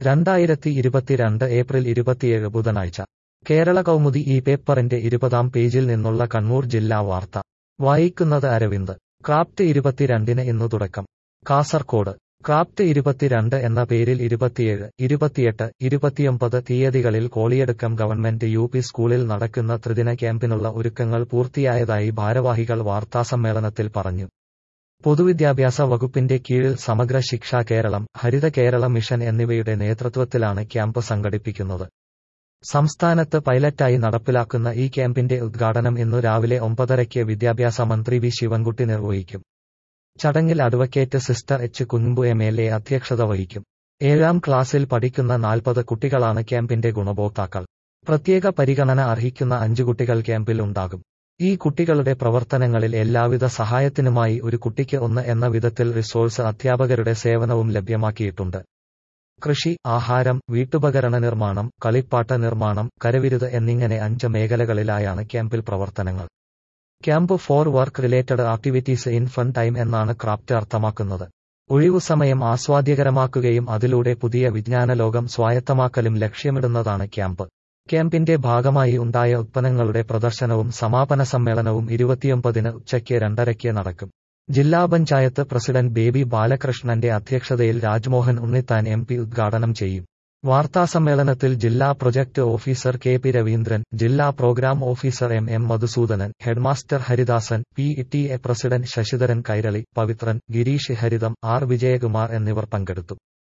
രണ്ടായിരത്തി ഇരുപത്തിരണ്ട് ഏപ്രിൽ ഇരുപത്തിയേഴ് ബുധനാഴ്ച കേരള കൗമുദി ഈ പേപ്പറിന്റെ ഇരുപതാം പേജിൽ നിന്നുള്ള കണ്ണൂർ ജില്ലാ വാർത്ത വായിക്കുന്നത് അരവിന്ദ് ക്രാഫ്റ്റ് ഇരുപത്തിരണ്ടിന് ഇന്നു തുടക്കം കാസർകോട് ക്രാഫ്റ്റ് ഇരുപത്തിരണ്ട് എന്ന പേരിൽ ഇരുപത്തിയേഴ് ഇരുപത്തിയെട്ട് ഇരുപത്തിയൊമ്പത് തീയതികളിൽ കോളിയടുക്കം ഗവൺമെന്റ് യു പി സ്കൂളിൽ നടക്കുന്ന ത്രിദിന ക്യാമ്പിനുള്ള ഒരുക്കങ്ങൾ പൂർത്തിയായതായി ഭാരവാഹികൾ വാർത്താസമ്മേളനത്തിൽ പറഞ്ഞു പൊതുവിദ്യാഭ്യാസ വകുപ്പിന്റെ കീഴിൽ സമഗ്ര ശിക്ഷ കേരളം ഹരിത കേരള മിഷൻ എന്നിവയുടെ നേതൃത്വത്തിലാണ് ക്യാമ്പ് സംഘടിപ്പിക്കുന്നത് സംസ്ഥാനത്ത് പൈലറ്റായി നടപ്പിലാക്കുന്ന ഈ ക്യാമ്പിന്റെ ഉദ്ഘാടനം ഇന്നു രാവിലെ ഒമ്പതരയ്ക്ക് വിദ്യാഭ്യാസ മന്ത്രി വി ശിവൻകുട്ടി നിർവഹിക്കും ചടങ്ങിൽ advocate sister H Kunhambu M L A അധ്യക്ഷത വഹിക്കും ഏഴാം ക്ലാസ്സിൽ പഠിക്കുന്ന നാൽപ്പത് കുട്ടികളാണ് ക്യാമ്പിന്റെ ഗുണഭോക്താക്കൾ പ്രത്യേക പരിഗണന അർഹിക്കുന്ന അഞ്ചു കുട്ടികൾ ക്യാമ്പിൽ ഉണ്ടാകും ഈ കുട്ടികളുടെ പ്രവർത്തനങ്ങളിൽ എല്ലാവിധ സഹായത്തിനുമായി ഒരു കുട്ടിക്ക് ഒന്ന് എന്ന വിധത്തിൽ റിസോഴ്സ് അധ്യാപകരുടെ സേവനവും ലഭ്യമാക്കിയിട്ടുണ്ട് കൃഷി ആഹാരം വീട്ടുപകരണ നിർമ്മാണം കളിപ്പാട്ട നിർമ്മാണം കരവിരുത് എന്നിങ്ങനെ അഞ്ച് മേഖലകളിലായാണ് ക്യാമ്പിൽ പ്രവർത്തനങ്ങൾ camp for work related activities in fun time എന്നാണ് ക്രാഫ്റ്റ് അർത്ഥമാക്കുന്നത് ഒഴിവുസമയം ആസ്വാദ്യകരമാക്കുകയും അതിലൂടെ പുതിയ വിജ്ഞാന ലോകം സ്വായത്തമാക്കലും ലക്ഷ്യമിടുന്നതാണ് ക്യാമ്പ് ക്യാമ്പിന്റെ ഭാഗമായി ഉണ്ടായ ഉത്പന്നങ്ങളുടെ പ്രദർശനവും സമാപന സമ്മേളനവും ഇരുപത്തിയൊമ്പതിന് ഉച്ചയ്ക്ക് രണ്ടരയ്ക്ക് നടക്കും ജില്ലാ പഞ്ചായത്ത് പ്രസിഡന്റ് ബേബി ബാലകൃഷ്ണന്റെ അധ്യക്ഷതയിൽ രാജ്മോഹൻ ഉണ്ണിത്താൻ എം പി ഉദ്ഘാടനം ചെയ്യും വാർത്താസമ്മേളനത്തിൽ ജില്ലാ project officer K P Raveendran ജില്ലാ programme officer M M Madhusoodanan headmaster Haridasan P T A president Sasidharan Kairali Pavithran Gireesh Haritham R Vijayakumar എന്നിവർ പങ്കെടുത്തു